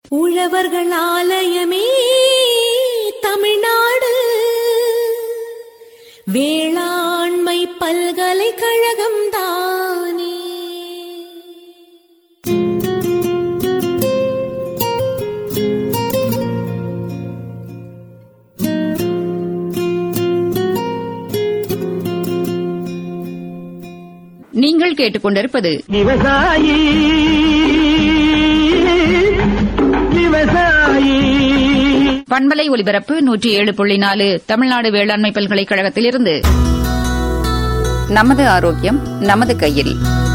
உழவர்கள் ஆலயமே தமிழ்நாடு வேளாண்மை பல்கலைக்கழகம் தானே நீங்கள் கேட்டுக்கொண்டிருப்பது விவசாயி விவசாயி பண்பலை ஒலிபரப்பு நூற்றி ஏழு புள்ளி நாலு தமிழ்நாடு வேளாண்மை பல்கலைக்கழகத்திலிருந்து நமது ஆரோக்கியம் நமது கையில்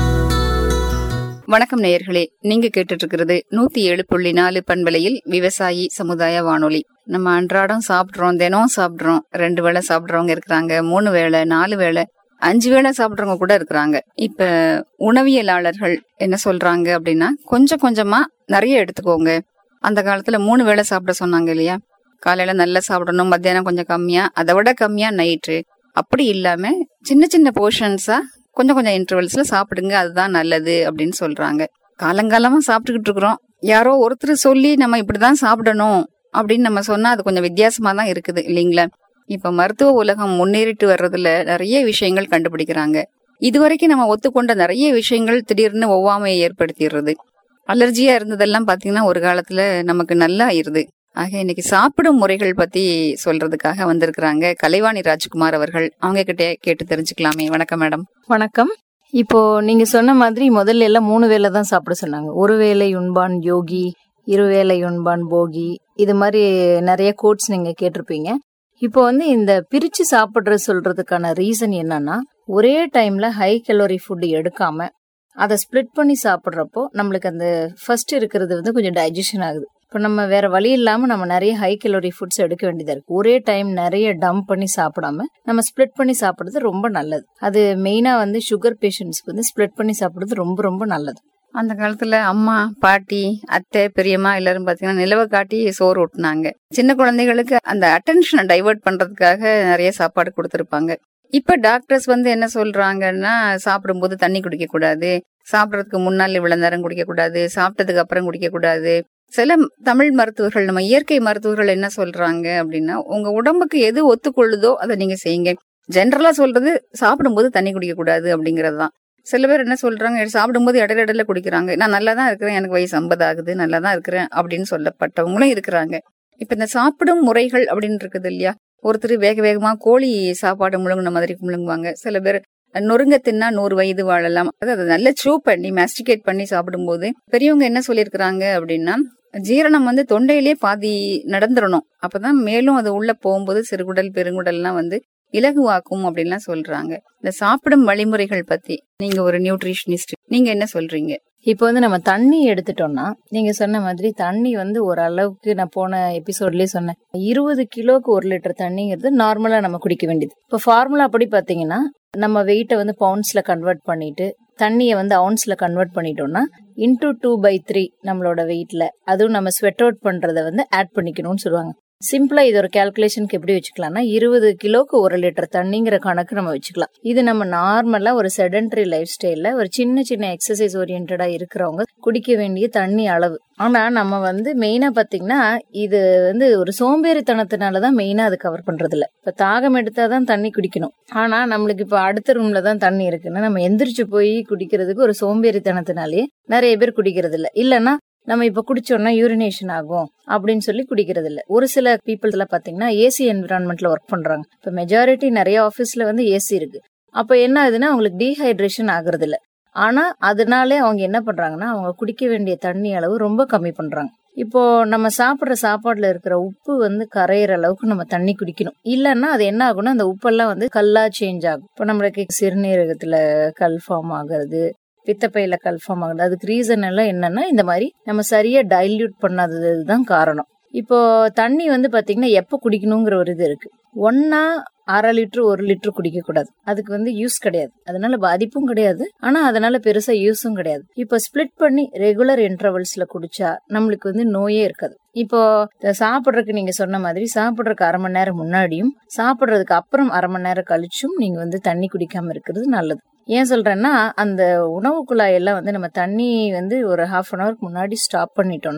வணக்கம் நேயர்களே நீங்க கேட்டுட்டு இருக்கிறது நூத்தி ஏழு புள்ளி நாலு பண்பலையில் விவசாயி சமுதாய வானொலி நம்ம அன்றாடம் சாப்பிடுறோம் தினம் சாப்பிடுறோம் ரெண்டு வேளை சாப்பிடுறவங்க இருக்கிறாங்க மூணு வேளை நாலு வேளை அஞ்சு வேளை சாப்பிடுறவங்க கூட இருக்கிறாங்க இப்ப உணவியலாளர்கள் என்ன சொல்றாங்க அப்படின்னா கொஞ்சம் கொஞ்சமா நிறைய எடுத்துக்கோங்க அந்த காலத்துல மூணு வேளை சாப்பிட சொன்னாங்க இல்லையா காலையில நல்லா சாப்பிடணும் மத்தியானம் கொஞ்சம் கம்மியா அதை விட கம்மியா நைட்டு அப்படி இல்லாம சின்ன சின்ன போர்ஷன்ஸா கொஞ்சம் கொஞ்சம் இன்டர்வல்ஸ்ல சாப்பிடுங்க அதுதான் நல்லது அப்படின்னு சொல்றாங்க காலங்காலமா சாப்பிட்டுக்கிட்டு இருக்கிறோம் யாரோ ஒருத்தர் சொல்லி நம்ம இப்படிதான் சாப்பிடணும் அப்படின்னு நம்ம சொன்னா அது கொஞ்சம் வித்தியாசமா தான் இருக்குது இல்லைங்களா இப்ப மருத்துவ உலகம் முன்னேறிட்டு வர்றதுல நிறைய விஷயங்கள் கண்டுபிடிக்கிறாங்க இதுவரைக்கும் நம்ம ஒத்துக்கொண்ட நிறைய விஷயங்கள் திடீர்னு ஒவ்வாமையை ஏற்படுத்திடுறது அலர்ஜியா இருந்ததெல்லாம் பாத்தீங்கன்னா ஒரு காலத்துல நமக்கு நல்லா ஆயிருது ஆக இன்னைக்கு சாப்பிடும் முறைகள் பத்தி சொல்றதுக்காக வந்திருக்கிறாங்க கலைவாணி ராஜ்குமார் அவர்கள் அவங்க கிட்ட கேட்டு தெரிஞ்சுக்கலாமே வணக்கம் மேடம் வணக்கம் இப்போ நீங்க சொன்ன மாதிரி முதல்ல எல்லாம் மூணு வேளை தான் சாப்பிட சொன்னாங்க ஒரு வேளை உண்பான் யோகி இருவேளை உண்பான் போகி இது மாதிரி நிறைய கோட்ஸ் நீங்க கேட்டிருப்பீங்க இப்போ வந்து இந்த பிரிச்சு சாப்பிடுறது சொல்றதுக்கான ரீசன் என்னன்னா ஒரே டைம்ல ஹை கலோரி ஃபுட் எடுக்காம அதை ஸ்ப்ளிட் பண்ணி சாப்பிட்றப்போ நம்மளுக்கு அந்த ஃபர்ஸ்ட் இருக்கிறது வந்து கொஞ்சம் டைஜஷன் ஆகுது இப்போ நம்ம வேற வழி இல்லாம நம்ம நிறைய ஹை கலோரி ஃபுட்ஸ் எடுக்க வேண்டியதா இருக்கு ஒரே டைம் நிறைய டம்ப் பண்ணி சாப்பிடாம நம்ம ஸ்ப்ளிட் பண்ணி சாப்பிடுறது ரொம்ப நல்லது அது மெயினா வந்து சுகர் பேஷண்ட்ஸ்க்கு வந்து ஸ்ப்ளிட் பண்ணி சாப்பிடுறது ரொம்ப ரொம்ப நல்லது அந்த காலத்துல அம்மா பாட்டி அத்தை பெரியம்மா எல்லாரும் பாத்தீங்கன்னா நிலவை காட்டி சோறு ஊட்டினாங்க சின்ன குழந்தைகளுக்கு அந்த அட்டென்ஷனை டைவர்ட் பண்றதுக்காக நிறைய சாப்பாடு கொடுத்திருப்பாங்க இப்ப டாக்டர்ஸ் வந்து என்ன சொல்றாங்கன்னா சாப்பிடும்போது தண்ணி குடிக்க கூடாது சாப்பிடறதுக்கு முன்னால் இவ்வளவு நேரம் குடிக்க கூடாது சாப்பிட்டதுக்கு அப்புறம் குடிக்க கூடாது சில தமிழ் மருத்துவர்கள் நம்ம இயற்கை மருத்துவர்கள் என்ன சொல்றாங்க அப்படின்னா உங்க உடம்புக்கு எது ஒத்துக்கொள்ளுதோ அதை நீங்க செய்யுங்க ஜென்ரலா சொல்றது சாப்பிடும்போது தண்ணி குடிக்க கூடாது அப்படிங்கறது தான் சில பேர் என்ன சொல்றாங்க சாப்பிடும்போது இடையில இடையில குடிக்கிறாங்க நான் நல்லா தான் இருக்கிறேன் எனக்கு வயசு ஐம்பது ஆகுது நல்லா தான் இருக்கிறேன் அப்படின்னு சொல்லப்பட்டவங்களும் இருக்கிறாங்க இப்ப இந்த சாப்பிடும் முறைகள் அப்படின்னு இருக்குது இல்லையா ஒருத்தர் வேக வேகமா கோழி சாப்பாடு முழுங்கின மாதிரி முழுங்குவாங்க சில பேர் நொறுங்க தின்னா நூறு வயது வாழலாம் அதாவது அதை நல்லா சூ பண்ணி மாஸ்டிகேட் பண்ணி சாப்பிடும்போது பெரியவங்க என்ன சொல்லியிருக்கிறாங்க அப்படின்னா ஜீரணம் வந்து தொண்டையிலே பாதி நடந்துடணும் அப்பதான் மேலும் அது உள்ள போகும்போது சிறுகுடல் பெருங்குடல்லாம் வந்து இலகுவாக்கும் அப்படின்லாம் சொல்றாங்க இந்த சாப்பிடும் வழிமுறைகள் பத்தி நீங்க ஒரு நியூட்ரிஷனிஸ்ட் நீங்க என்ன சொல்றீங்க இப்போ வந்து நம்ம தண்ணி எடுத்துட்டோம்னா நீங்க சொன்ன மாதிரி தண்ணி வந்து ஓரளவுக்கு நான் போன எபிசோட்லயே சொன்னேன் இருபது கிலோக்கு ஒரு லிட்டர் தண்ணிங்கிறது நார்மலா நம்ம குடிக்க வேண்டியது இப்போ ஃபார்முலா படி பாத்தீங்கன்னா நம்ம வெயிட்டை வந்து பவுண்ட்ஸ்ல கன்வெர்ட் பண்ணிட்டு தண்ணியை வந்து அவுன்ஸ்ல கன்வெர்ட் பண்ணிட்டோம்னா இன்டூ டூ பை த்ரீ நம்மளோட வெயிட்ல அதுவும் நம்ம ஸ்வெட் அவுட் பண்றதை வந்து ஆட் பண்ணிக்கணும்னு சொல்லுவாங்க சிம்பிளா இது ஒரு கால்குலேஷனுக்கு எப்படி வச்சுக்கலாம்னா இருபது கிலோக்கு ஒரு லிட்டர் தண்ணிங்கிற கணக்கு நம்ம வச்சுக்கலாம் இது நம்ம நார்மலா ஒரு செடன்டரி லைஃப் ஸ்டைல்ல ஒரு சின்ன சின்ன எக்ஸசைஸ் ஓரியன்டா இருக்கிறவங்க குடிக்க வேண்டிய தண்ணி அளவு ஆனா நம்ம வந்து மெயினா பாத்தீங்கன்னா இது வந்து ஒரு சோம்பேறித்தனத்தினாலதான் மெயினா அது கவர் பண்றது இல்ல இப்ப தாகம் எடுத்தாதான் தண்ணி குடிக்கணும் ஆனா நம்மளுக்கு இப்ப அடுத்த ரூம்ல தான் தண்ணி இருக்குன்னா நம்ம எந்திரிச்சு போய் குடிக்கிறதுக்கு ஒரு சோம்பேறித்தனத்தினாலேயே நிறைய பேர் குடிக்கிறது இல்ல இல்லன்னா நம்ம இப்ப குடிச்சோம்னா யூரினேஷன் ஆகும் அப்படின்னு சொல்லி குடிக்கிறது இல்ல ஒரு சில பீப்புள்ஸ் எல்லாம் பாத்தீங்கன்னா ஏசி என்விரான்மெண்ட்ல ஒர்க் பண்றாங்க இப்ப மெஜாரிட்டி நிறைய ஆபீஸ்ல வந்து ஏசி இருக்கு அப்ப என்ன ஆகுதுன்னா அவங்களுக்கு டீஹைட்ரேஷன் ஆகுறது இல்ல ஆனா அதனாலே அவங்க என்ன பண்றாங்கன்னா அவங்க குடிக்க வேண்டிய தண்ணி அளவு ரொம்ப கம்மி பண்றாங்க இப்போ நம்ம சாப்பிடுற சாப்பாடுல இருக்கிற உப்பு வந்து கரையிற அளவுக்கு நம்ம தண்ணி குடிக்கணும் இல்லைன்னா அது என்ன ஆகும்னா அந்த உப்பெல்லாம் வந்து கல்லா சேஞ்ச் ஆகும் இப்போ நம்மளுக்கு சிறுநீரகத்துல கல் ஃபார்ம் ஆகுறது பித்தப்பையில கன்ஃபார்ம் ஆகுது அதுக்கு ரீசன் எல்லாம் என்னன்னா இந்த மாதிரி நம்ம சரியா டைல்யூட் பண்ணாதது தான் காரணம் இப்போ தண்ணி வந்து பாத்தீங்கன்னா எப்ப குடிக்கணுங்கிற ஒரு இது இருக்கு ஒன்னா அரை லிட்டர் ஒரு லிட்டர் குடிக்க கூடாது அதுக்கு வந்து யூஸ் கிடையாது அதனால பாதிப்பும் கிடையாது ஆனா அதனால பெருசா யூஸும் கிடையாது இப்போ ஸ்பிளிட் பண்ணி ரெகுலர் இன்டர்வல்ஸ்ல குடிச்சா நம்மளுக்கு வந்து நோயே இருக்காது இப்போ சாப்பிட்றதுக்கு நீங்க சொன்ன மாதிரி சாப்பிட்றதுக்கு அரை மணி நேரம் முன்னாடியும் சாப்பிட்றதுக்கு அப்புறம் அரை மணி நேரம் கழிச்சும் நீங்க வந்து தண்ணி குடிக்காம இருக்கிறது நல்லது ஏன் சொல்றேன்னா அந்த உணவு குழாயெல்லாம் வந்து நம்ம தண்ணி வந்து ஒரு ஹாஃப் அன் ஹவருக்கு முன்னாடி ஸ்டாப் பண்ணிட்டோம்னா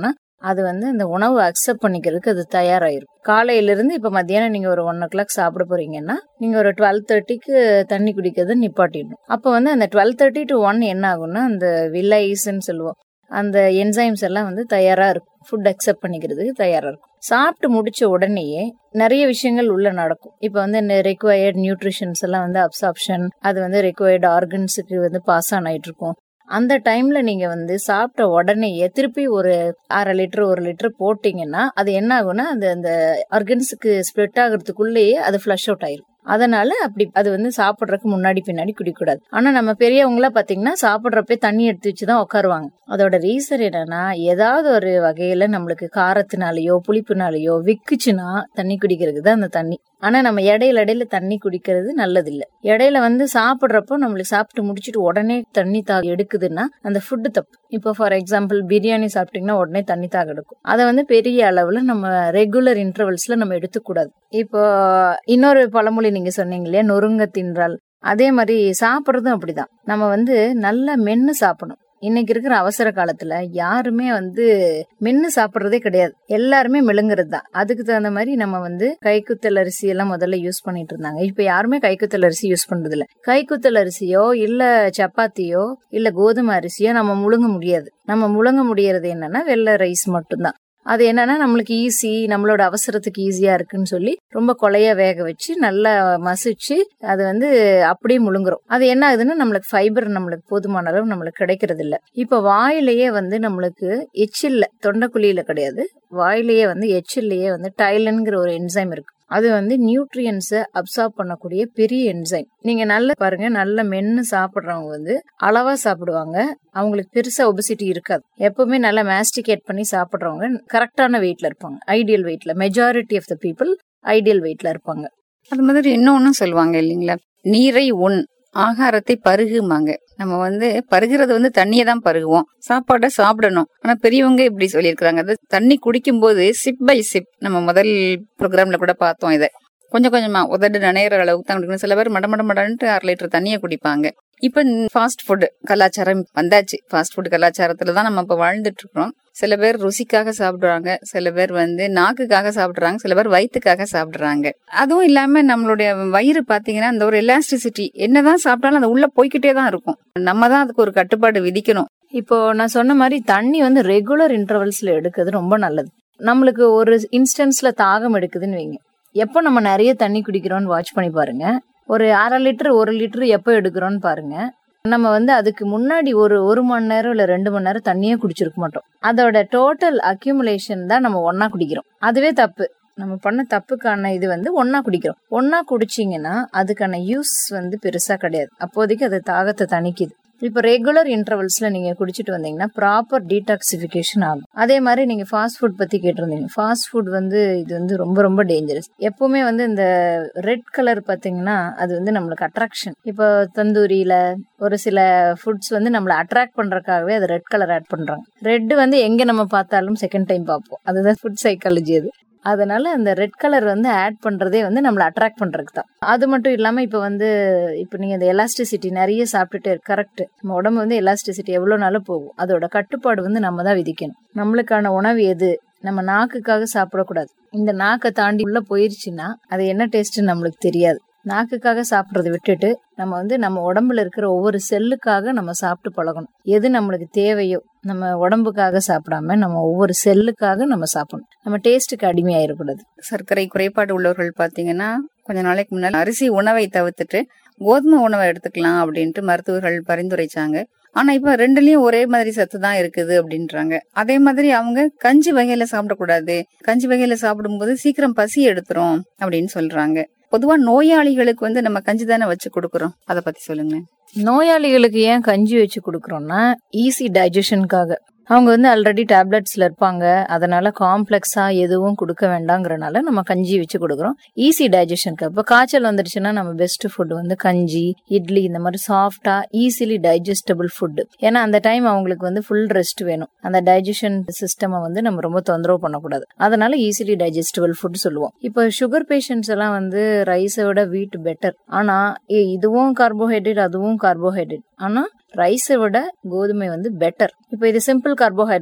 அது வந்து அந்த உணவு அக்செப்ட் பண்ணிக்கிறதுக்கு அது தயாராயிரும் காலையில இருந்து இப்ப மத்தியானம் நீங்க ஒரு ஒன் ஓ கிளாக் சாப்பிட போறீங்கன்னா நீங்க ஒரு டுவெல் தேர்ட்டிக்கு தண்ணி குடிக்கிறத நிப்பாட்டிடணும் அப்ப வந்து அந்த டுவெல் தேர்ட்டி டு ஒன் என்ன ஆகும்னா அந்த வில்லைஸ்ன்னு சொல்லுவோம் அந்த என்சைம்ஸ் எல்லாம் வந்து தயாரா இருக்கும் ஃபுட் அக்செப்ட் பண்ணிக்கிறதுக்கு தயாரா இருக்கும் சாப்பிட்டு முடிச்ச உடனேயே நிறைய விஷயங்கள் உள்ள நடக்கும் இப்போ வந்து இந்த ரெக்வயர்ட் நியூட்ரிஷன்ஸ் எல்லாம் வந்து அப்சார்ப்ஷன் அது வந்து ரெக்வயர்ட் ஆர்கன்ஸுக்கு வந்து பாஸ் ஆன் ஆயிட்டு இருக்கும் அந்த டைம்ல நீங்க வந்து சாப்பிட்ட உடனேயே திருப்பி ஒரு அரை லிட்டர் ஒரு லிட்டர் போட்டீங்கன்னா அது என்ன ஆகும்னா அது அந்த ஆர்கன்ஸுக்கு ஸ்ப்ரெட் ஆகுறதுக்குள்ளேயே அது ஃப்ளஷ் அவுட் ஆயிரும் அதனால அப்படி அது வந்து சாப்பிட்றதுக்கு முன்னாடி பின்னாடி குடிக்கூடாது ஆனா நம்ம பெரியவங்கள பாத்தீங்கன்னா சாப்பிட்றப்ப தண்ணி எடுத்து வச்சுதான் உட்காருவாங்க அதோட ரீசன் என்னன்னா ஏதாவது ஒரு வகையில நம்மளுக்கு காரத்தினாலயோ புளிப்புனாலயோ விக்குச்சுன்னா தண்ணி குடிக்கிறதுக்கு தான் அந்த தண்ணி ஆனா நம்ம இடையில இடையில தண்ணி குடிக்கிறது நல்லது இல்ல இடையில வந்து சாப்பிடுறப்போ நம்மளுக்கு சாப்பிட்டு முடிச்சிட்டு உடனே தண்ணி தாக எடுக்குதுன்னா அந்த ஃபுட்டு தப்பு இப்போ ஃபார் எக்ஸாம்பிள் பிரியாணி சாப்பிட்டீங்கன்னா உடனே தண்ணி தாக எடுக்கும் அதை வந்து பெரிய அளவுல நம்ம ரெகுலர் இன்டர்வல்ஸ்ல நம்ம எடுத்துக்கூடாது இப்போ இன்னொரு பழமொழி நீங்க சொன்னீங்க இல்லையா நொறுங்க தின்றால் அதே மாதிரி சாப்பிட்றதும் அப்படிதான் நம்ம வந்து நல்லா மென்னு சாப்பிடணும் இன்னைக்கு இருக்கிற அவசர காலத்துல யாருமே வந்து மென்னு சாப்பிட்றதே கிடையாது எல்லாருமே மெழுங்குறது தான் அதுக்கு தகுந்த மாதிரி நம்ம வந்து கைக்குத்தல் அரிசி எல்லாம் முதல்ல யூஸ் பண்ணிட்டு இருந்தாங்க இப்ப யாருமே கைக்குத்தல் அரிசி யூஸ் பண்றது இல்ல கைக்குத்தல் அரிசியோ இல்ல சப்பாத்தியோ இல்ல கோதுமை அரிசியோ நம்ம முழுங்க முடியாது நம்ம முழுங்க முடியறது என்னன்னா வெள்ளை ரைஸ் மட்டும்தான் அது என்னன்னா நம்மளுக்கு ஈஸி நம்மளோட அவசரத்துக்கு ஈஸியா இருக்குன்னு சொல்லி ரொம்ப கொலையா வேக வச்சு நல்லா மசிச்சு அது வந்து அப்படியே முழுங்குறோம் அது என்ன ஆகுதுன்னா நம்மளுக்கு ஃபைபர் நம்மளுக்கு போதுமான அளவு நம்மளுக்கு கிடைக்கிறது இல்ல இப்ப வாயிலேயே வந்து நம்மளுக்கு எச்சில்ல தொண்டைக்குழியில கிடையாது வாயிலேயே வந்து எச்சில்லையே வந்து டைலன்ங்கிற ஒரு என்சைம் இருக்கு அது வந்து நியூட்ரியன்ஸை அப்சார்ப் பண்ணக்கூடிய பெரிய என்சைம் நீங்க நல்ல பாருங்க நல்ல மென்னு சாப்பிடுறவங்க வந்து அளவா சாப்பிடுவாங்க அவங்களுக்கு பெருசா ஒபிசிட்டி இருக்காது எப்பவுமே நல்லா மேஸ்டிகேட் பண்ணி சாப்பிடுறவங்க கரெக்டான வெயிட்ல இருப்பாங்க ஐடியல் வெயிட்ல majority of the people ideal வெயிட்ல இருப்பாங்க அது மாதிரி இன்னொன்னும் சொல்லுவாங்க இல்லைங்களா நீரை உண் ஆகாரத்தை பருகுமாங்க நம்ம வந்து பருகிறது வந்து தண்ணியை தான் பருகுவோம் சாப்பாடை சாப்பிடணும் ஆனா பெரியவங்க இப்படி சொல்லியிருக்கிறாங்க அது தண்ணி குடிக்கும்போது சிப் பை சிப் நம்ம முதல் ப்ரோக்ராம்ல கூட பார்த்தோம் இதை கொஞ்சம் கொஞ்சமா உதடு நனையிற அளவுக்கு தான் குடிக்கணும் சில பேர் மட மட மடன்ட்டு அரை லிட்டர் தண்ணியை குடிப்பாங்க இப்ப ஃபாஸ்ட் ஃபுட் கலாச்சாரம் வந்தாச்சு ஃபாஸ்ட் ஃபுட் கலாச்சாரத்துல தான் நம்ம இப்ப வாழ்ந்துட்டு இருக்கிறோம் சில பேர் ருசிக்காக சாப்பிடுறாங்க சில பேர் வந்து நாக்குக்காக சாப்பிடுறாங்க சில பேர் வயிற்றுக்காக சாப்பிடுறாங்க அதுவும் இல்லாம நம்மளுடைய வயிறு பாத்தீங்கன்னா இந்த ஒரு எலாஸ்டிசிட்டி என்னதான் சாப்பிட்டாலும் அது உள்ள போய்கிட்டே தான் இருக்கும் நம்ம தான் அதுக்கு ஒரு கட்டுப்பாடு விதிக்கணும் இப்போ நான் சொன்ன மாதிரி தண்ணி வந்து ரெகுலர் இன்டர்வல்ஸ்ல எடுக்கிறது ரொம்ப நல்லது நம்மளுக்கு ஒரு இன்ஸ்டன்ஸ்ல தாகம் எடுக்குதுன்னு வைங்க எப்போ நம்ம நிறைய தண்ணி குடிக்கிறோம்னு வாட்ச் பண்ணி பாருங்க ஒரு அரை லிட்டர் ஒரு லிட்டர் எப்போ எடுக்கிறோம்னு பாருங்க நம்ம வந்து அதுக்கு முன்னாடி ஒரு ஒரு மணி நேரம் இல்ல ரெண்டு மணி நேரம் தண்ணியே குடிச்சிருக்க மாட்டோம் அதோட டோட்டல் அக்யூமுலேஷன் தான் நம்ம ஒன்னா குடிக்கிறோம் அதுவே தப்பு நம்ம பண்ண தப்புக்கான இது வந்து ஒன்னா குடிக்கிறோம் ஒன்னா குடிச்சிங்கன்னா அதுக்கான யூஸ் வந்து பெருசா கிடையாது அப்போதைக்கு அது தாகத்தை தணிக்குது இப்போ ரெகுலர் இன்டர்வல்ஸ்ல நீங்க குடிச்சிட்டு வந்தீங்கன்னா ப்ராப்பர் டீடாக்சிஃபிகேஷன் ஆகும் அதே மாதிரி நீங்க ஃபாஸ்ட் ஃபுட் பத்தி கேட்டிருந்தீங்க ஃபாஸ்ட் ஃபுட் வந்து இது வந்து ரொம்ப ரொம்ப டேஞ்சரஸ் எப்பவுமே வந்து இந்த ரெட் கலர் பாத்தீங்கன்னா அது வந்து நம்மளுக்கு அட்ராக்ஷன் இப்போ தந்தூரியில ஒரு சில ஃபுட்ஸ் வந்து நம்மளை அட்ராக்ட் பண்றதுக்காகவே அது ரெட் கலர் ஆட் பண்றாங்க ரெட் வந்து எங்க நம்ம பார்த்தாலும் செகண்ட் டைம் பார்ப்போம் அதுதான் ஃபுட் சைக்காலஜி அது அதனால அந்த ரெட் கலர் வந்து ஆட் பண்றதே வந்து நம்மளை அட்ராக்ட் பண்றதுக்கு தான் அது மட்டும் இல்லாம இப்ப வந்து இப்ப நீங்க இந்த எலாஸ்டிசிட்டி நிறைய சாப்பிட்டுட்டு கரெக்ட் நம்ம உடம்பு வந்து எலாஸ்டிசிட்டி எவ்வளவு நாளும் போகும் அதோட கட்டுப்பாடு வந்து நம்ம தான் விதிக்கணும் நம்மளுக்கான உணவு எது நம்ம நாக்குக்காக சாப்பிடக்கூடாது இந்த நாக்கை தாண்டி உள்ள போயிருச்சுன்னா அது என்ன டேஸ்ட்னு நம்மளுக்கு தெரியாது நாக்குக்காக சாப்பிட்றத விட்டுட்டு நம்ம வந்து நம்ம உடம்புல இருக்கிற ஒவ்வொரு செல்லுக்காக நம்ம சாப்பிட்டு பழகணும் எது நம்மளுக்கு தேவையோ நம்ம உடம்புக்காக சாப்பிடாம நம்ம ஒவ்வொரு செல்லுக்காக நம்ம சாப்பிடணும் நம்ம டேஸ்ட்டுக்கு அடிமையாயிடக்கூடாது சர்க்கரை குறைபாடு உள்ளவர்கள் பாத்தீங்கன்னா கொஞ்ச நாளைக்கு முன்னாடி அரிசி உணவை தவிர்த்துட்டு கோதுமை உணவை எடுத்துக்கலாம் அப்படின்ட்டு மருத்துவர்கள் பரிந்துரைச்சாங்க ஆனா இப்ப ரெண்டுலயும் ஒரே மாதிரி சத்து தான் இருக்குது அப்படின்றாங்க அதே மாதிரி அவங்க கஞ்சி வகையில சாப்பிடக்கூடாது கஞ்சி வகையில சாப்பிடும்போது சீக்கிரம் பசி எடுத்துரும் அப்படின்னு சொல்றாங்க பொதுவா நோயாளிகளுக்கு வந்து நம்ம கஞ்சி தானே வச்சு கொடுக்கறோம் அத பத்தி சொல்லுங்க நோயாளிகளுக்கு ஏன் கஞ்சி வச்சு கொடுக்குறோம்னா ஈஸி டைஜஷனுக்காக அவங்க வந்து ஆல்ரெடி டேப்லெட்ஸ்ல இருப்பாங்க அதனால காம்ப்ளெக்ஸா எதுவும் கொடுக்க வேண்டாங்கிறனால நம்ம கஞ்சி வச்சு கொடுக்குறோம் ஈஸி டைஜஷனுக்கு இப்போ காய்ச்சல் வந்துடுச்சுன்னா நம்ம பெஸ்ட் ஃபுட் வந்து கஞ்சி இட்லி இந்த மாதிரி சாஃப்டா ஈஸிலி டைஜஸ்டபிள் ஃபுட் ஏன்னா அந்த டைம் அவங்களுக்கு வந்து ஃபுல் ரெஸ்ட் வேணும் அந்த டைஜஷன் சிஸ்டமை வந்து நம்ம ரொம்ப தொந்தரவு பண்ணக்கூடாது அதனால ஈஸிலி டைஜஸ்டபிள் ஃபுட் சொல்லுவோம் இப்போ சுகர் பேஷண்ட்ஸ் எல்லாம் வந்து ரைஸை விட வீட் பெட்டர் ஆனா ஏ, இதுவும் கார்போஹைட்ரேட் அதுவும் கார்போஹைட்ரேட் ஆனா ரைஸை விட கோதுமை வந்து பெட்டர் இப்போ இது சிம்பிள் கார்போஹைட்ரேட்னா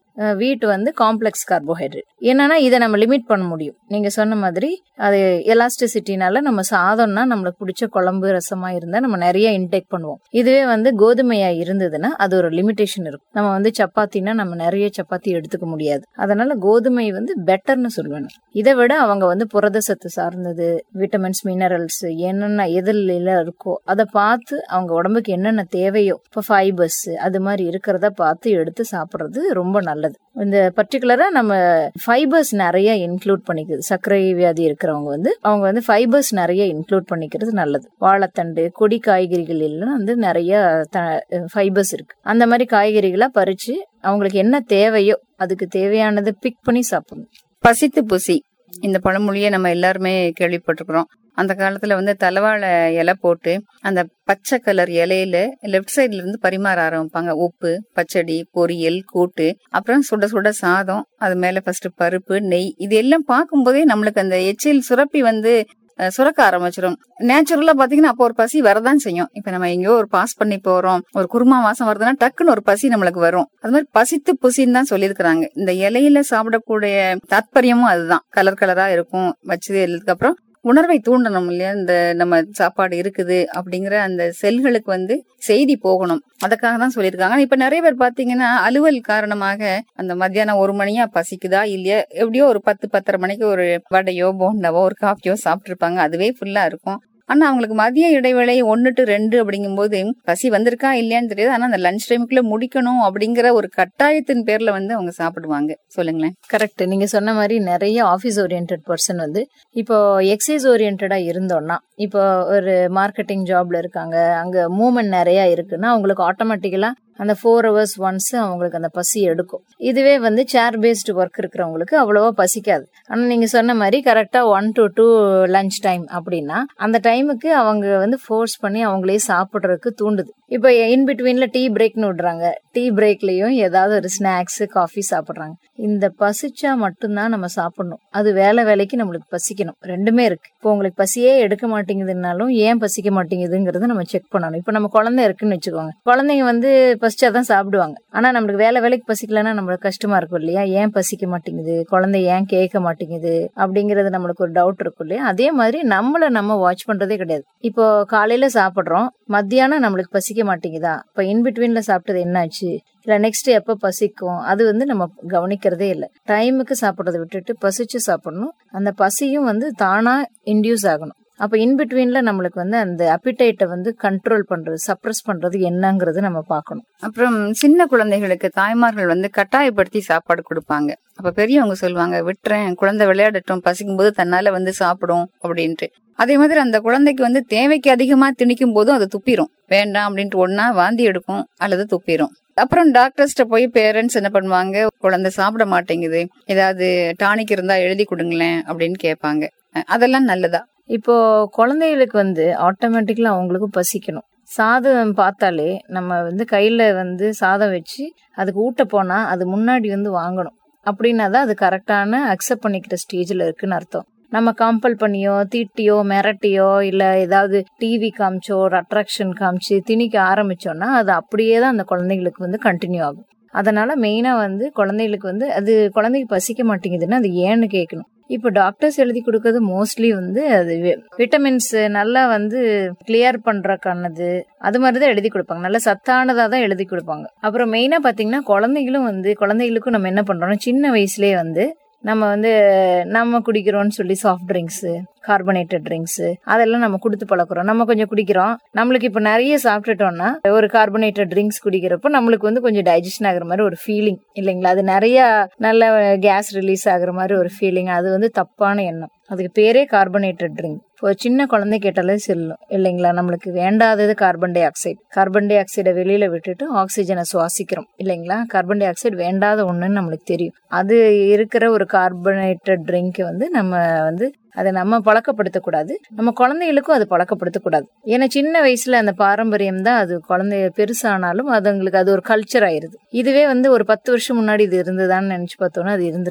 வீட் வந்து காம்ப்ளெக்ஸ் கார்போஹைட்ரேட் என்னன்னா இதை நம்ம லிமிட் பண்ண முடியும் நீங்க சொன்ன மாதிரி அது எலாஸ்டிசிட்டினால நம்ம சாதம்னா நம்மளுக்கு பிடிச்ச குழம்பு ரசமா இருந்தா நம்ம நிறைய இன்டேக் பண்ணுவோம் இதுவே வந்து கோதுமையா இருந்ததுன்னா அது ஒரு லிமிடேஷன் இருக்கும் நம்ம வந்து சப்பாத்தினா நம்ம நிறைய சப்பாத்தி எடுத்துக்க முடியாது அதனால கோதுமை வந்து பெட்டர்னு சொல்லுவேன் இதை விட அவங்க வந்து புரத சத்து சார்ந்தது விட்டமின்ஸ் மினரல்ஸ் என்னென்ன எதில் இருக்கோ அதை பார்த்து அவங்க உடம்புக்கு என்னென்ன தேவையோ இப்போ ஃபைபர்ஸ் அது மாதிரி இருக்கிறத பார்த்து எடுத்து சாப்பிட்றது ரொம்ப நல்லது இந்த பர்டிகுலரா நம்ம ஃபைபர்ஸ் நிறைய இன்க்ளூட் பண்ணிக்குது சர்க்கரை வியாதி இருக்கிறவங்க வந்து அவங்க வந்து ஃபைபர்ஸ் நிறைய இன்க்ளூட் பண்ணிக்கிறது நல்லது வாழைத்தண்டு கொடி காய்கறிகள் எல்லாம் வந்து நிறைய ஃபைபர்ஸ் இருக்கு அந்த மாதிரி காய்கறிகளா பறிச்சு அவங்களுக்கு என்ன தேவையோ அதுக்கு தேவையானதை பிக் பண்ணி சாப்பிடணும் பசித்து புசி இந்த பழமொழியை நம்ம எல்லாருமே கேள்விப்பட்டிருக்கிறோம் அந்த காலத்துல வந்து தலவாழை இலை போட்டு அந்த பச்சை கலர் இலையில லெஃப்ட் சைட்ல இருந்து பரிமாற ஆரம்பிப்பாங்க உப்பு பச்சடி பொரியல் கூட்டு அப்புறம் சுட சுட சாதம் அது மேல ஃபர்ஸ்ட் பருப்பு நெய் இது எல்லாம் பார்க்கும்போதே நம்மளுக்கு அந்த எச்சில் சுரப்பி வந்து அஹ், சுரக்க ஆரம்பிச்சிடும் நேச்சுரலா பாத்தீங்கன்னா அப்போ ஒரு பசி வரதான் செய்யும் இப்ப நம்ம எங்கேயோ ஒரு பாஸ் பண்ணி போறோம் ஒரு குருமா வாசம் வருதுன்னா டக்குன்னு ஒரு பசி நம்மளுக்கு வரும் அது மாதிரி பசித்து புசின்னு தான் சொல்லியிருக்கிறாங்க இந்த இலையில சாப்பிடக்கூடிய தாத்பரியமும் அதுதான் கலர் கலரா இருக்கும் வச்சது எழுதுக்கு அப்புறம் உணர்வை தூண்டணும் இல்லையா இந்த நம்ம சாப்பாடு இருக்குது அப்படிங்கிற அந்த செல்களுக்கு வந்து செய்தி போகணும் அதுக்காக தான் சொல்லியிருக்காங்க இப்ப நிறைய பேர் பாத்தீங்கன்னா அலுவல் காரணமாக அந்த மத்தியானம் ஒரு மணியா பசிக்குதா இல்லையா எப்படியோ ஒரு பத்து பத்தரை மணிக்கு ஒரு வடையோ போண்டாவோ ஒரு காஃபியோ சாப்பிட்டு இருப்பாங்க அதுவே ஃபுல்லா இருக்கும் ஆனா அவங்களுக்கு மதிய இடைவேளை ஒன்னு டு ரெண்டு அப்படிங்கும்போது பசி வந்திருக்கா இல்லையான்னு தெரியாது ஆனா அந்த லஞ்ச் டைமுக்குள்ள முடிக்கணும் அப்படிங்கிற ஒரு கட்டாயத்தின் பேர்ல வந்து அவங்க சாப்பிடுவாங்க சொல்லுங்களேன் கரெக்ட் நீங்க சொன்ன மாதிரி நிறைய ஆஃபீஸ் ஓரியன்ட் பர்சன் வந்து இப்போ எக்ஸைஸ் ஓரியன்டா இருந்தோம்னா இப்போ ஒரு மார்க்கெட்டிங் ஜாப்ல இருக்காங்க அங்க மூவ்மெண்ட் நிறைய இருக்குன்னா அவங்களுக்கு ஆட்டோமேட்டிக்கலா அந்த ஃபோர் ஹவர்ஸ் ஒன்ஸ் அவங்களுக்கு அந்த பசி எடுக்கும் இதுவே வந்து சேர் பேஸ்டு ஒர்க் இருக்கிறவங்களுக்கு அவ்வளவா பசிக்காது ஆனா நீங்க சொன்ன மாதிரி கரெக்டா one to two lunch time அப்படின்னா அந்த டைமுக்கு அவங்க வந்து ஃபோர்ஸ் பண்ணி அவங்களே சாப்பிட்றதுக்கு தூண்டுது இப்போ இன் பிட்வீன்ல டீ பிரேக்னு விடுறாங்க டீ பிரேக்லயும் ஏதாவது ஒரு ஸ்நாக்ஸ் காஃபி சாப்பிட்றாங்க இந்த பசிச்சா மட்டும்தான் நம்ம சாப்பிடணும் அது வேலை வேலைக்கு நம்மளுக்கு பசிக்கணும் ரெண்டுமே இருக்கு இப்போ உங்களுக்கு பசியே எடுக்க மாட்டேங்குதுன்னாலும் ஏன் பசிக்க மாட்டேங்குதுங்கிறத நம்ம செக் பண்ணணும் இப்போ நம்ம குழந்தை இருக்குன்னு வச்சுக்கோங்க குழந்தைங்க வந்து பசிச்சா தான் சாப்பிடுவாங்க ஆனா நம்மளுக்கு வேலை வேலைக்கு பசிக்கலன்னா நம்மளுக்கு கஷ்டமா இருக்கும் இல்லையா ஏன் பசிக்க மாட்டேங்குது குழந்தை ஏன் கேட்க மாட்டேங்குது அப்படிங்கறது நம்மளுக்கு ஒரு டவுட் இருக்கும் இல்லையா அதே மாதிரி நம்மள நம்ம வாட்ச் பண்றதே கிடையாது இப்போ காலையில சாப்பிடுறோம் மத்தியானம் நம்மளுக்கு பசிக்க மாட்டேங்குதா இப்போ இன்பிட்வீன்ல சாப்பிட்டது என்னாச்சு இல்ல நெக்ஸ்ட் எப்ப பசிக்கும் அது வந்து நம்ம கவனிக்கிறதே இல்லை டைமுக்கு சாப்பிட்றத விட்டுட்டு பசிச்சு சாப்பிடணும் அந்த பசியும் வந்து தானா இன்டியூஸ் ஆகணும் அப்ப இன்பிட்வீன்ல நம்மளுக்கு வந்து அந்த அப்பிடைட்டை வந்து கண்ட்ரோல் பண்றது சப்ரஸ் பண்றது என்னங்கிறது நம்ம பார்க்கணும் அப்புறம் சின்ன குழந்தைகளுக்கு தாய்மார்கள் வந்து கட்டாயப்படுத்தி சாப்பாடு கொடுப்பாங்க அப்ப பெரியவங்க சொல்லுவாங்க விட்டுறேன் குழந்தை விளையாடட்டும் பசிக்கும் போது தன்னால வந்து சாப்பிடும் அப்படின்ட்டு அதே மாதிரி அந்த குழந்தைக்கு வந்து தேவைக்கு அதிகமா திணிக்கும் போதும் அது துப்பிரும் வேண்டாம் அப்படின்ட்டு ஒன்னா வாந்தி எடுக்கும் அல்லது துப்பிரும் அப்புறம் டாக்டர்ஸ்ட போய் பேரண்ட்ஸ் என்ன பண்ணுவாங்க குழந்தை சாப்பிட மாட்டேங்குது ஏதாவது டானிக் இருந்தா எழுதி கொடுங்களேன் அப்படின்னு கேட்பாங்க அஹ் அதெல்லாம் நல்லதா இப்போ குழந்தைகளுக்கு வந்து ஆட்டோமேட்டிக்கலா அவங்களுக்கு பசிக்கணும் சாதம் பார்த்தாலே நம்ம வந்து கையில வந்து சாதம் வச்சு அதுக்கு ஊட்ட போனா அது முன்னாடி வந்து வாங்கணும் அப்படின்னா தான் அது கரெக்டான அக்செப்ட் பண்ணிக்கிற ஸ்டேஜ்ல இருக்குன்னு அர்த்தம் நம்ம கம்பல் பண்ணியோ தீட்டியோ மிரட்டியோ இல்ல ஏதாவது டிவி காமிச்சோ ஒரு அட்ராக்ஷன் காமிச்சு திணிக்க ஆரம்பிச்சோம்னா அது அப்படியே தான் அந்த குழந்தைங்களுக்கு வந்து கண்டினியூ ஆகும் அதனால மெயினா வந்து குழந்தைகளுக்கு வந்து அது குழந்தைக்கு பசிக்க மாட்டேங்குதுன்னா அது ஏன்னு கேட்கணும் இப்போ டாக்டர்ஸ் எழுதி கொடுக்கறது மோஸ்ட்லி வந்து அது விட்டமின்ஸ் நல்லா வந்து கிளியர் பண்றக்கானது அது மாதிரி தான் எழுதி கொடுப்பாங்க நல்ல சத்தானதா தான் எழுதி கொடுப்பாங்க அப்புறம் மெயினா பாத்தீங்கன்னா குழந்தைகளும் வந்து குழந்தைகளுக்கும் நம்ம என்ன பண்றோம்னா சின்ன வயசுலயே வந்து நம்ம வந்து நம்ம குடிக்கிறோம்னு சொல்லி சாஃப்ட் ட்ரிங்க்ஸ் கார்பனேட்டட் ட்ரிங்க்ஸ் அதெல்லாம் நம்ம கொடுத்து பழக்கிறோம் நம்ம கொஞ்சம் குடிக்கிறோம் நம்மளுக்கு இப்போ நிறைய சாப்பிட்டுட்டோம்னா ஒரு கார்பனேட்டட் ட்ரிங்க்ஸ் குடிக்கிறப்போ நம்மளுக்கு வந்து கொஞ்சம் டைஜஷன் ஆகுற மாதிரி ஒரு ஃபீலிங் இல்லைங்களா அது நிறைய நல்ல கேஸ் ரிலீஸ் ஆகுற மாதிரி ஒரு ஃபீலிங் அது வந்து தப்பான எண்ணம் அதுக்கு பேரே கார்பனேட்டட் ட்ரிங்க் இப்போ சின்ன குழந்தை கேட்டாலே செல்லும் இல்லைங்களா நம்மளுக்கு வேண்டாதது கார்பன் டை ஆக்சைடு கார்பன் டை ஆக்சைடை வெளியில விட்டுட்டு ஆக்சிஜனை சுவாசிக்கிறோம் இல்லைங்களா கார்பன் டை ஆக்சைடு வேண்டாத ஒண்ணுன்னு நம்மளுக்கு தெரியும் அது இருக்கிற ஒரு கார்பனேட்டட் ட்ரிங்க் வந்து நம்ம வந்து அதை நம்ம பழக்கப்படுத்தக்கூடாது நம்ம குழந்தைகளுக்கும் அது பழக்கப்படுத்தக்கூடாது ஏன்னா சின்ன வயசுல அந்த பாரம்பரியம் தான் அது குழந்தை பெருசானாலும் அதுங்களுக்கு அது ஒரு கல்ச்சர் ஆயிருது இதுவே வந்து ஒரு பத்து வருஷம் முன்னாடி இது இருந்ததான்னு நினைச்சு பார்த்தோம்னா அது இருந்திருக்காது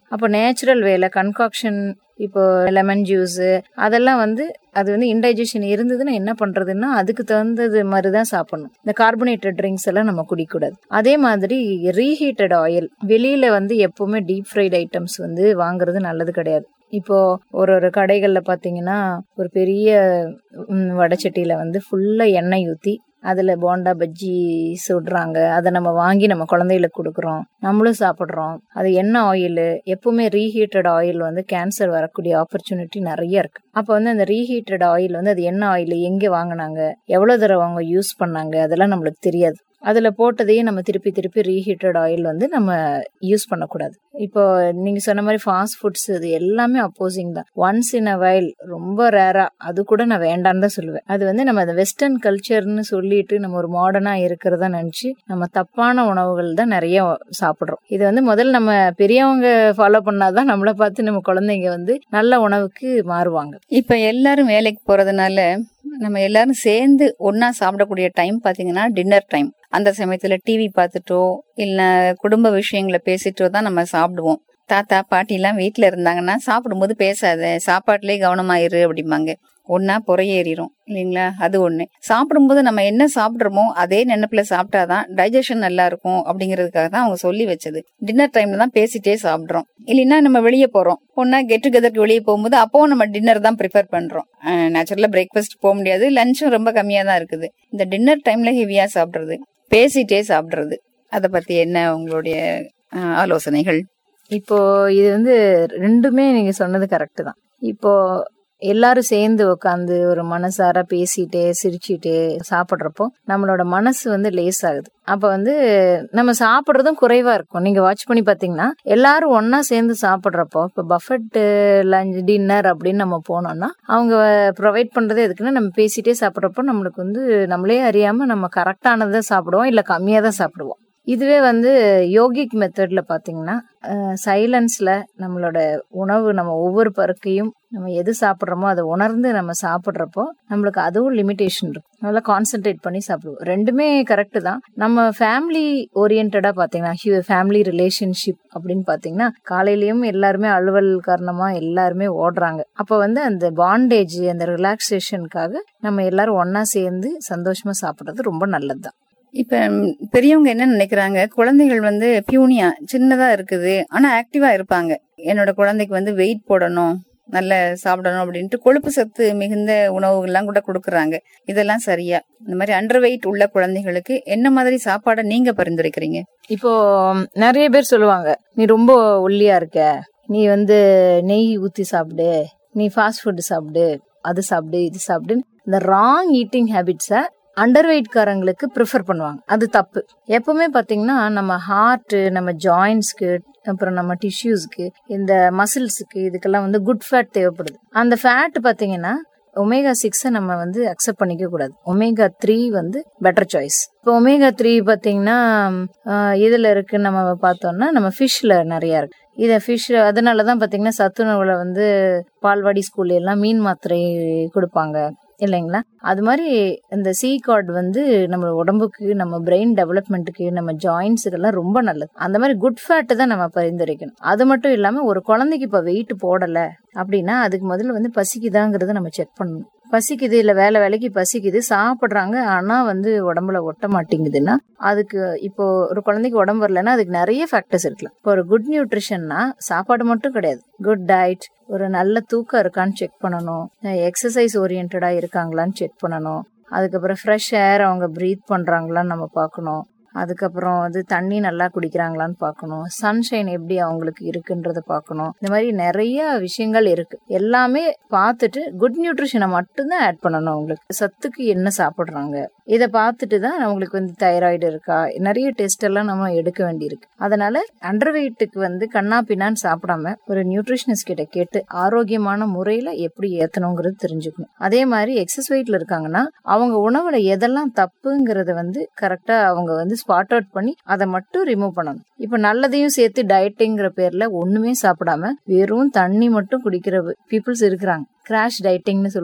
அப்போ நேச்சுரல் வேல கன்காக்ஷன் இப்போ லெமன் ஜூஸ் அதெல்லாம் வந்து அது வந்து இன்டைஜஷன் இருந்ததுன்னா என்ன பண்றதுன்னா அதுக்கு தகுந்தது மாதிரி தான் சாப்பிடணும் இந்த கார்பனேட்டட் ட்ரிங்க்ஸ் எல்லாம் நம்ம குடிக்கக்கூடாது அதே மாதிரி ரீஹீட்டட் ஆயில் வெளியில வந்து எப்பவுமே டீப் ஃப்ரைட் ஐட்டம்ஸ் வந்து வாங்குறது நல்லது கிடையாது இப்போ ஒரு ஒரு கடைகள்ல பாத்தீங்கன்னா ஒரு பெரிய ம், வடைச்சட்டியில வந்து ஃபுல்லா எண்ணெய் ஊத்தி அதுல போண்டா பஜ்ஜி சுடுறாங்க அதை நம்ம வாங்கி நம்ம குழந்தைகளுக்கு கொடுக்குறோம் நம்மளும் சாப்பிட்றோம் அது என்ன ஆயில் எப்பவுமே ரீஹீட்டட் ஆயில் வந்து கேன்சர் வரக்கூடிய ஆப்பர்ச்சுனிட்டி நிறைய இருக்கு அப்போ வந்து அந்த ரீஹீட்டட் ஆயில் வந்து அது என்ன ஆயில் எங்கே வாங்கினாங்க எவ்வளோ தடவை அவங்க யூஸ் பண்ணாங்க அதெல்லாம் நம்மளுக்கு தெரியாது அதுல போட்டதையே நம்ம திருப்பி திருப்பி ரீஹீட்டட் ஆயில் வந்து நம்ம யூஸ் பண்ணக்கூடாது இப்போ நீங்க சொன்ன மாதிரி ஃபாஸ்ட் ஃபுட்ஸ் இது எல்லாமே அப்போசிங் தான் ஒன்ஸ் இன் அ வைல் ரொம்ப ரேரா அது கூட நான் வேண்டான்னு தான் சொல்லுவேன் அது வந்து நம்ம அந்த வெஸ்டர்ன் கல்ச்சர்னு சொல்லிட்டு நம்ம ஒரு மாடர்னா இருக்கிறதா நினைச்சு நம்ம தப்பான உணவுகள் தான் நிறைய சாப்பிடுறோம் இது வந்து முதல்ல நம்ம பெரியவங்க ஃபாலோ பண்ணாதான் நம்மளை பார்த்து நம்ம குழந்தைங்க வந்து நல்ல உணவுக்கு மாறுவாங்க இப்ப எல்லாரும் வேலைக்கு போறதுனால நம்ம எல்லாரும் சேர்ந்து ஒன்னா சாப்பிடக்கூடிய டைம் பாத்தீங்கன்னா டின்னர் டைம் அந்த சமயத்துல டிவி பார்த்துட்டோ இல்ல குடும்ப விஷயங்களை பேசிட்டோ தான் நம்ம சாப்பிடுவோம் தாத்தா பாட்டி எல்லாம் வீட்டுல இருந்தாங்கன்னா சாப்பிடும்போது பேசாத சாப்பாட்டுலயே கவனமாயிரு அப்படிம்பாங்க ஒன்னா புறையேறிடும் இல்லைங்களா அது ஒண்ணு சாப்பிடும்போது நம்ம என்ன சாப்பிடுறோமோ அதே நினைப்புல சாப்பிட்டாதான் டைஜஷன் நல்லா இருக்கும் அப்படிங்கிறதுக்காக தான் அவங்க சொல்லி வச்சது டின்னர் டைம்ல தான் பேசிட்டே சாப்பிடுறோம் இல்லைன்னா நம்ம வெளியே போறோம் ஒன்னா கெட் டுகெதருக்கு வெளியே போகும்போது அப்பவும் நம்ம டின்னர் தான் ப்ரிஃபர் பண்றோம் நேச்சுரலா பிரேக்ஃபாஸ்ட் போக முடியாது லஞ்சும் ரொம்ப கம்மியா தான் இருக்குது இந்த டின்னர் டைம்ல ஹெவியா சாப்பிடுறது பேசிட்டே சாப்பிடுறது அதை பத்தி என்ன உங்களுடைய அஹ், ஆலோசனைகள் இப்போ இது வந்து ரெண்டுமே நீங்க சொன்னது கரெக்ட் தான் இப்போ எல்லாரும் சேர்ந்து உட்காந்து ஒரு மனசார பேசிட்டே சிரிச்சிட்டே சாப்பிட்றப்போ நம்மளோட மனசு வந்து லேஸ் ஆகுது அப்ப வந்து நம்ம சாப்பிட்றதும் குறைவா இருக்கும் நீங்க வாட்ச் பண்ணி பாத்தீங்கன்னா எல்லாரும் ஒன்னா சேர்ந்து சாப்பிட்றப்போ இப்போ பஃபட் லஞ்ச் டின்னர் அப்படின்னு நம்ம போனோம்னா அவங்க ப்ரொவைட் பண்றது எதுக்குன்னா நம்ம பேசிட்டே சாப்பிட்றப்போ நம்மளுக்கு வந்து நம்மளே அறியாம நம்ம கரெக்டானதை சாப்பிடுவோம் இல்ல கம்மியா தான் சாப்பிடுவோம் இதுவே வந்து யோகிக் மெத்தட்ல பாத்தீங்கன்னா சைலன்ஸ்ல நம்மளோட உணவு நம்ம ஒவ்வொரு பருக்கையும் நம்ம எது சாப்பிட்றோமோ அதை உணர்ந்து நம்ம சாப்பிட்றப்போ நம்மளுக்கு அதுவும் லிமிடேஷன் இருக்கும் நல்லா கான்சென்ட்ரேட் பண்ணி சாப்பிடுவோம் ரெண்டுமே கரெக்ட் தான் நம்ம ஃபேமிலி ஓரியன்டா பாத்தீங்கன்னா ஃபேமிலி ரிலேஷன்ஷிப் அப்படின்னு பாத்தீங்கன்னா காலையிலயும் எல்லாருமே அலுவல் காரணமா எல்லாருமே ஓடுறாங்க அப்ப வந்து அந்த பாண்டேஜ் அந்த ரிலாக்ஸேஷனுக்காக நம்ம எல்லாரும் ஒன்னா சேர்ந்து சந்தோஷமா சாப்பிடுறது ரொம்ப நல்லதுதான் இப்ப ம், பெரியவங்க என்ன நினைக்கிறாங்க குழந்தைகள் வந்து பியூனியா சின்னதா இருக்குது ஆனா ஆக்டிவா இருப்பாங்க என்னோட குழந்தைக்கு வந்து வெயிட் போடணும் நல்ல சாப்பிடணும் அப்படின்ட்டு கொழுப்பு சத்து மிகுந்த உணவுகள்லாம் கூட கொடுக்கறாங்க இதெல்லாம் சரியா இந்த மாதிரி அண்டர் வெயிட் உள்ள குழந்தைகளுக்கு என்ன மாதிரி சாப்பாடை நீங்க பரிந்துரைக்கிறீங்க இப்போ ம், நிறைய பேர் சொல்லுவாங்க நீ ரொம்ப ஒல்லியா இருக்க நீ வந்து நெய் ஊத்தி சாப்பிடு நீ ஃபாஸ்ட் ஃபுட் சாப்பிடு அது சாப்பிடு இது சாப்பிடு இந்த ராங் ஈட்டிங் ஹேபிட்ஸை அண்டர் வெயிட்காரங்களுக்கு ப்ரிஃபர் பண்ணுவாங்க அது தப்பு எப்பவுமே பாத்தீங்கன்னா நம்ம ஹார்ட் நம்ம ஜாயின்ஸ்க்கு அப்புறம் நம்ம டிஷ்யூஸ்க்கு இந்த மசில்ஸுக்கு இதுக்கெல்லாம் வந்து குட் ஃபேட் தேவைப்படுது அந்த ஃபேட் பாத்தீங்கன்னா ஒமேகா சிக்ஸை நம்ம வந்து அக்செப்ட் பண்ணிக்க கூடாது ஒமேகா த்ரீ வந்து பெட்டர் சாய்ஸ் இப்போ ஒமேகா த்ரீ பார்த்தீங்கன்னா ஆஹ், இதுல இருக்குன்னு நம்ம பார்த்தோம்னா நம்ம ஃபிஷ்ல நிறைய இருக்கு இதை ஃபிஷ் அதனால தான் பார்த்தீங்கன்னா சத்துணவுல வந்து பால்வாடி ஸ்கூல்ல எல்லாம் மீன் மாத்திரை கொடுப்பாங்க இல்லைங்களா அது மாதிரி இந்த சீ கார்டு வந்து நம்ம உடம்புக்கு நம்ம பிரெயின் டெவலப்மெண்ட்டுக்கு நம்ம ஜாயின்ஸுக்கெல்லாம் ரொம்ப நல்லது அந்த மாதிரி குட் ஃபேட் தான் நம்ம பரிந்துரைக்கணும் அது மட்டும் இல்லாம ஒரு குழந்தைக்கு இப்ப வெயிட் போடல அப்படின்னா அதுக்கு முதல்ல வந்து பசிக்குதாங்கிறத நம்ம செக் பண்ணணும் பசிக்குது இல்ல வேலை வேலைக்கு பசிக்குது சாப்பிடுறாங்க ஆனா வந்து உடம்புல ஒட்ட மாட்டேங்குதுன்னா அதுக்கு இப்போ ஒரு குழந்தைக்கு உடம்பு வரலன்னா அதுக்கு நிறைய ஃபேக்டர்ஸ் இருக்கலாம் இப்போ ஒரு குட் நியூட்ரிஷன்னா சாப்பாடு மட்டும் கிடையாது குட் டயட் ஒரு நல்ல தூக்கம் இருக்கான்னு செக் பண்ணணும் எக்ஸசைஸ் ஓரியன்டா இருக்காங்களான்னு செக் பண்ணணும் அதுக்கப்புறம் ஃப்ரெஷ் ஏர் அவங்க ப்ரீத் பண்றாங்களான்னு நம்ம பார்க்கணும் அதுக்கப்புறம் வந்து தண்ணி நல்லா குடிக்கிறாங்களான்னு பார்க்கணும் சன்ஷைன் எப்படி அவங்களுக்கு இருக்குன்றத பார்க்கணும் இந்த மாதிரி நிறைய விஷயங்கள் இருக்கு எல்லாமே பார்த்துட்டு குட் நியூட்ரிஷனை மட்டும்தான் ஆட் பண்ணணும் அவங்களுக்கு சத்துக்கு என்ன சாப்பிடுறாங்க இதை பார்த்துட்டு தான் அவங்களுக்கு வந்து தைராய்டு இருக்கா நிறைய டெஸ்ட் எல்லாம் நம்ம எடுக்க வேண்டியிருக்கு அதனால அண்டர் வெயிட்டுக்கு வந்து கண்ணா பின்னான்னு சாப்பிடாம ஒரு நியூட்ரிஷனிஸ்ட் கிட்ட கேட்டு ஆரோக்கியமான முறையில எப்படி ஏத்தணுங்கிறது தெரிஞ்சுக்கணும் அதே மாதிரி எக்ஸஸ் வெயிட்ல இருக்காங்கன்னா அவங்க உணவுல எதெல்லாம் தப்புங்கிறத வந்து கரெக்டா அவங்க வந்து ஸ்பாட் அவுட் பண்ணி அதை மட்டும் ரிமூவ் பண்ணணும் இப்ப நல்லதையும் சேர்த்து டயட்டிங்கிற பேர்ல ஒண்ணுமே சாப்பிடாம வெறும் தண்ணி மட்டும் குடிக்கிற பீப்புள்ஸ் இருக்கிறாங்க கிராஷ் டயட்டிங்னு சொல்லுவாங்க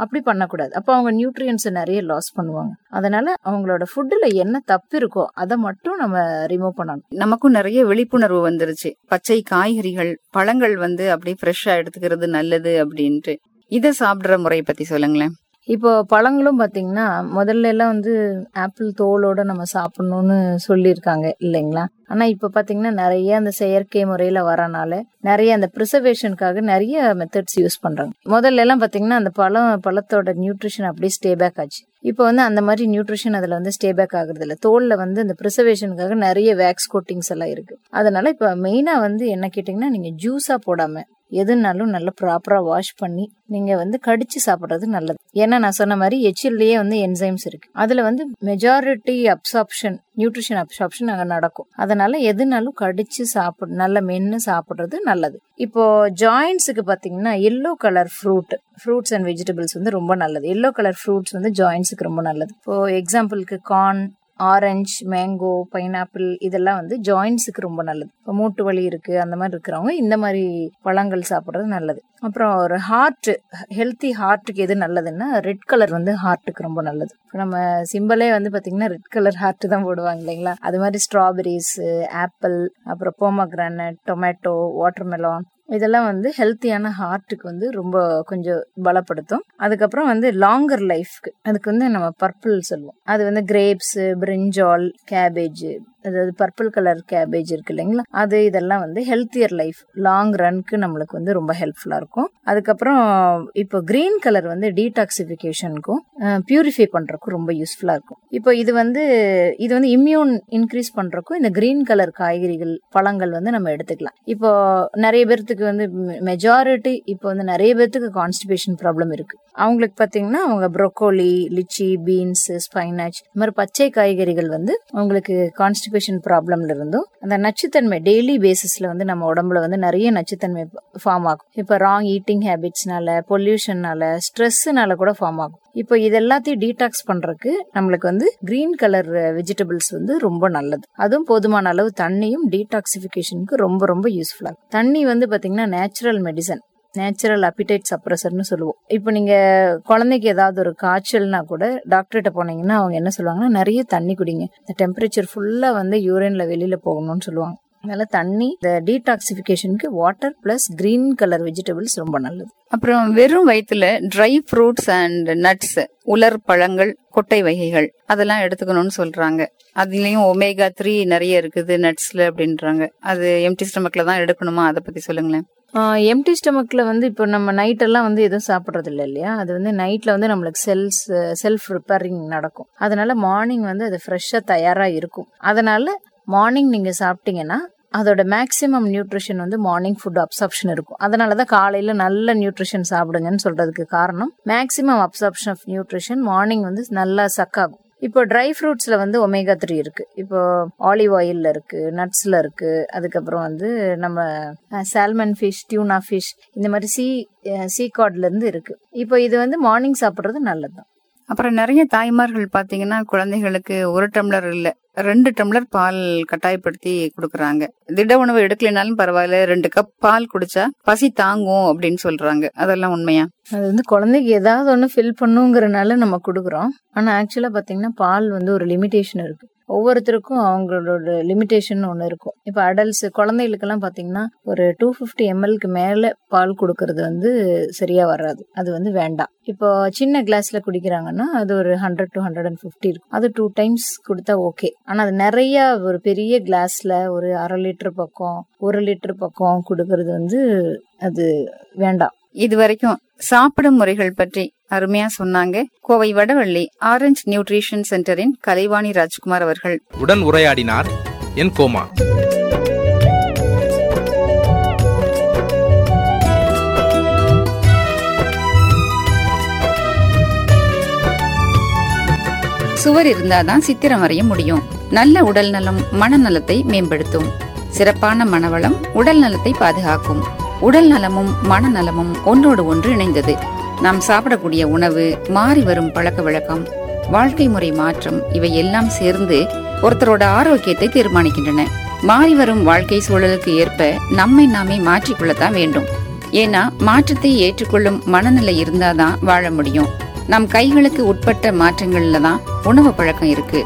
அப்படி பண்ணக்கூடாது அப்போ அவங்க நியூட்ரியன்ஸை நிறைய லாஸ் பண்ணுவாங்க அதனால அவங்களோட ஃபுட்டில் என்ன தப்பு இருக்கோ அதை மட்டும் நம்ம ரிமூவ் பண்ணணும் நமக்கும் நிறைய விழிப்புணர்வு வந்துருச்சு பச்சை காய்கறிகள் பழங்கள் வந்து அப்படியே ஃப்ரெஷ்ஷா எடுத்துக்கிறது நல்லது அப்படின்ட்டு இதை சாப்பிடுற முறையை பத்தி சொல்லுங்களேன் இப்போ பழங்களும் பாத்தீங்கன்னா முதல்ல எல்லாம் வந்து ஆப்பிள் தோலோட நம்ம சாப்பிடணும்னு சொல்லியிருக்காங்க இல்லைங்களா ஆனா இப்ப பாத்தீங்கன்னா நிறைய அந்த செயற்கை முறையில வரனால நிறைய அந்த ப்ரிசர்வேஷனுக்காக நிறைய மெத்தட்ஸ் யூஸ் பண்றாங்க முதல்ல எல்லாம் பாத்தீங்கன்னா அந்த பழம் பழத்தோட நியூட்ரிஷன் அப்படியே ஸ்டே பேக் ஆச்சு இப்போ வந்து அந்த மாதிரி நியூட்ரிஷன் அதுல வந்து ஸ்டே பேக் ஆகுறது இல்ல தோல்ல வந்து அந்த ப்ரிசர்வேஷனுக்காக நிறைய வேக்ஸ் கோட்டிங்ஸ் எல்லாம் இருக்கு அதனால இப்ப மெயினா வந்து என்ன கேட்டீங்கன்னா நீங்க ஜூஸா போடாம எதுனாலும் நல்லா ப்ராப்பரா வாஷ் பண்ணி நீங்க வந்து கடிச்சு சாப்பிடுறது நல்லது ஏன்னா நான் சொன்ன மாதிரி எச்சிலேயே வந்து என்சைம்ஸ் இருக்கு அதுல வந்து மெஜாரிட்டி அப்சார்ப்ஷன் நியூட்ரிஷன் அப்சார்ப்ஷன் அங்க நடக்கும் அதனால எதுனாலும் கடிச்சு சாப்பிடு நல்ல மென்னு சாப்பிடுறது நல்லது இப்போ ஜாயின்ஸுக்கு பாத்தீங்கன்னா yellow colour fruit fruits and vegetables வந்து ரொம்ப நல்லது எல்லோ கலர் ஃப்ரூட்ஸ் வந்து ஜாயின்ஸுக்கு ரொம்ப நல்லது இப்போ எக்ஸாம்பிளுக்கு கார்ன் ஆரஞ்சு மேங்கோ பைனாப்பிள் இதெல்லாம் வந்து ஜாயின்ஸுக்கு ரொம்ப நல்லது இப்போ மூட்டு வலி இருக்கு அந்த மாதிரி இருக்கிறவங்க இந்த மாதிரி பழங்கள் சாப்பிட்றது நல்லது அப்புறம் ஒரு ஹார்ட் ஹெல்த்தி ஹார்ட்டுக்கு எது நல்லதுன்னா ரெட் கலர் வந்து ஹார்ட்டுக்கு ரொம்ப நல்லது இப்போ நம்ம சிம்பிளே வந்து பார்த்தீங்கன்னா ரெட் கலர் ஹார்ட் தான் போடுவாங்க இல்லைங்களா அது மாதிரி ஸ்ட்ராபெரிஸ் ஆப்பிள் அப்புறம் போமக்ரானட் டொமேட்டோ வாட்டர்மெலான் இதெல்லாம் வந்து ஹெல்த்தியான ஹார்ட்டுக்கு வந்து ரொம்ப கொஞ்சம் பலப்படுத்தும் அதுக்கப்புறம் வந்து லாங்கர் லைஃப்க்கு அதுக்கு வந்து நம்ம பர்பிள் சொல்லுவோம் அது வந்து கிரேப்ஸ் பிரிஞ்சால் கேபேஜ் அதாவது பர்பிள் கலர் கேபேஜ் இருக்கு இல்லைங்களா அது இதெல்லாம் வந்து ஹெல்த்தியர் லைஃப் லாங் ரன்க்கு நம்மளுக்கு வந்து ரொம்ப ஹெல்ப்ஃபுல்லா இருக்கும் அதுக்கப்புறம் இப்போ கிரீன் கலர் வந்து டீடாக்சிபிகேஷனுக்கும் பியூரிஃபை பண்றதுக்கும் ரொம்ப யூஸ்ஃபுல்லா இருக்கும் இப்போ இது வந்து இது வந்து இம்யூன் இன்க்ரீஸ் பண்றதுக்கும் இந்த கிரீன் கலர் காய்கறிகள் பழங்கள் வந்து நம்ம எடுத்துக்கலாம் இப்போ நிறைய பேர்த்துக்கு வந்து மெஜாரிட்டி இப்போ வந்து நிறைய பேர்த்துக்கு கான்ஸ்டிபேஷன் ப்ராப்ளம் இருக்கு அவங்களுக்கு பாத்தீங்கன்னா அவங்க ப்ரொக்கோலி லிச்சி பீன்ஸ் ஸ்பைனாச் இந்த மாதிரி பச்சை காய்கறிகள் வந்து அவங்களுக்கு கான்ஸ்டிபேஷன் ப்ராப்ளம்ல இருந்தும் அந்த நச்சுத்தன்மை டெய்லி பேசிஸ்ல வந்து நம்ம உடம்புல வந்து நிறைய நச்சுத்தன்மை ஃபார்ம் ஆகும் இப்போ ராங் ஈட்டிங் ஹேபிட்ஸ்னால பொல்யூஷன்னால ஸ்ட்ரெஸ்னால கூட ஃபார்ம் ஆகும் இப்போ இது எல்லாத்தையும் டீடாக்ஸ் பண்றதுக்கு நம்மளுக்கு வந்து கிரீன் கலர் வெஜிடபிள்ஸ் வந்து ரொம்ப நல்லது அதுவும் போதுமான அளவு தண்ணியும் டீடாக்சிபிகேஷனுக்கு ரொம்ப ரொம்ப யூஸ்ஃபுல்லா தண்ணி வந்து பாத்தீங்கன்னா நேச்சுரல் மெடிசன் நேச்சுரல் அப்பிடைட் சப்ரஸர்னு சொல்லுவோம் இப்போ நீங்க குழந்தைக்கு ஏதாவது ஒரு காய்ச்சல்னா கூட டாக்டர்கிட்ட போனீங்கன்னா அவங்க என்ன சொல்லுவாங்கன்னா நிறைய தண்ணி குடிங்க இந்த டெம்பரேச்சர் ஃபுல்லா வந்து யூரின்ல வெளியில போகணும்னு சொல்லுவாங்க அதனால தண்ணி இந்த டீடாக்சிபிகேஷனுக்கு water plus green colour vegetables ரொம்ப நல்லது அப்புறம் வெறும் வயிற்றுல ட்ரை ஃப்ரூட்ஸ் அண்ட் நட்ஸ் உலர் பழங்கள் கொட்டை வகைகள் அதெல்லாம் எடுத்துக்கணும்னு சொல்றாங்க அதுலயும் ஒமேகா த்ரீ நிறைய இருக்குது நட்ஸ்ல அப்படின்றாங்க அது எம்டி ஸ்டமக்ல தான் எடுக்கணுமா அதை பத்தி சொல்லுங்களேன் எம்டி ஸ்டமக்ல வந்து இப்போ நம்ம நைட் எல்லாம் வந்து எதுவும் சாப்பிட்றது இல்லை இல்லையா அது வந்து நைட்ல வந்து நம்மளுக்கு செல்ஸ் செல்ஃப் ரிப்பேரிங் நடக்கும் அதனால மார்னிங் வந்து அது ஃப்ரெஷ்ஷாக தயாராக இருக்கும் அதனால மார்னிங் நீங்க சாப்பிட்டீங்கன்னா அதோட மேக்ஸிமம் நியூட்ரிஷன் வந்து மார்னிங் ஃபுட் அப்சாப்ஷன் இருக்கும் அதனால தான் காலையில் நல்ல நியூட்ரிஷன் சாப்பிடுங்கன்னு சொல்றதுக்கு காரணம் maximum absorption of nutrition morning வந்து நல்லா சக்காகும் இப்போ ட்ரை ஃப்ரூட்ஸ்ல வந்து ஒமேகா த்ரீ இருக்கு இப்போ ஆலிவ் ஆயில்ல இருக்கு நட்ஸ்ல இருக்கு அதுக்கப்புறம் வந்து நம்ம சால்மன் ஃபிஷ் டியூனா ஃபிஷ் இந்த மாதிரி சீ சீ காட்ல இருந்து இருக்கு இப்போ இது வந்து மார்னிங் சாப்பிட்றது நல்லதுதான் அப்புறம் நிறைய தாய்மார்கள் பாத்தீங்கன்னா குழந்தைகளுக்கு ஒரு டம்ளர் இல்ல ரெண்டு டம்ளர் பால் கட்டாயப்படுத்தி கொடுக்கறாங்க திட உணவு எடுக்கலைனாலும் பரவாயில்ல ரெண்டு கப் பால் குடிச்சா பசி தாங்கும் அப்படின்னு சொல்றாங்க அதெல்லாம் உண்மையா அது வந்து குழந்தைக்கு ஏதாவது ஒன்று ஃபில் பண்ணுங்கிறனால நம்ம கொடுக்குறோம் ஆனால் ஆக்சுவலாக பார்த்தீங்கன்னா பால் வந்து ஒரு லிமிடேஷன் இருக்கு ஒவ்வொருத்தருக்கும் அவங்களோட லிமிடேஷன் ஒன்று இருக்கும் இப்போ அடல்ட்ஸ் குழந்தைகளுக்கெல்லாம் பார்த்தீங்கன்னா ஒரு டூ ஃபிஃப்டி எம்எல்க்கு மேலே பால் கொடுக்கறது வந்து சரியா வராது அது வந்து வேண்டாம் இப்போ சின்ன கிளாஸ்ல குடிக்கிறாங்கன்னா அது ஒரு hundred to hundred and fifty இருக்கும் அது டூ டைம்ஸ் கொடுத்தா ஓகே ஆனால் அது நிறைய ஒரு பெரிய கிளாஸ்ல ஒரு அரை லிட்டர் பக்கம் ஒரு லிட்டர் பக்கம் கொடுக்கறது வந்து அது வேண்டாம் இது வரைக்கும் சாப்பிடும் முறைகள் பற்றி அருமையா சொன்னாங்க கோவை வடவள்ளி ஆரஞ்ச் நியூட்ரிஷன் சென்டரின் கலைவாணி ராஜ்குமார் அவர்கள் உடன் உரையாடினார் என் கோமா சுவர் இருந்தாதான் சித்திரம் வரைய முடியும் நல்ல உடல் நலம் மனநலத்தை மேம்படுத்தும் சிறப்பான மனவளம் உடல் நலத்தை பாதுகாக்கும் உடல் நலமும் மனநலமும் ஒன்றோடு ஒன்று இணைந்தது நாம் சாப்பிடக்கூடிய உணவு மாறி வரும் பழக்க வழக்கம் வாழ்க்கை முறை மாற்றம் இவை எல்லாம் சேர்ந்து ஒருத்தரோட ஆரோக்கியத்தை தீர்மானிக்கின்றன மாறி வரும் வாழ்க்கை சூழலுக்கு ஏற்ப நம்மை நாமே மாற்றிக்கொள்ளத்தான் வேண்டும் ஏன்னா மாற்றத்தை ஏற்றுக்கொள்ளும் மனநிலை இருந்தாதான் வாழ முடியும் நம் கைகளுக்கு உட்பட்ட மாற்றங்கள்ல தான் உணவு பழக்கம் இருக்கு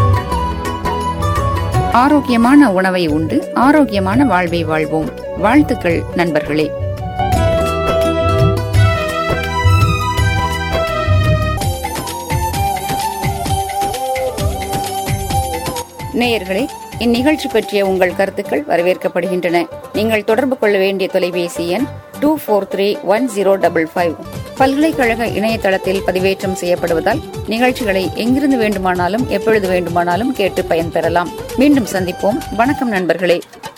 ஆரோக்கியமான உணவை உண்டு ஆரோக்கியமான வாழ்வை வாழ்வோம் வாழ்த்துக்கள் நண்பர்களே நேயர்களே இந்நிகழ்ச்சி பற்றிய உங்கள் கருத்துக்கள் வரவேற்கப்படுகின்றன நீங்கள் தொடர்பு கொள்ள வேண்டிய தொலைபேசி எண் two four three one zero double five பல்கலைக்கழக இணையதளத்தில் பதிவேற்றம் செய்யப்படுவதால் நிகழ்ச்சிகளை எங்கிருந்து வேண்டுமானாலும் எப்பொழுது வேண்டுமானாலும் கேட்டு பயன்பெறலாம் மீண்டும் சந்திப்போம் வணக்கம் நண்பர்களே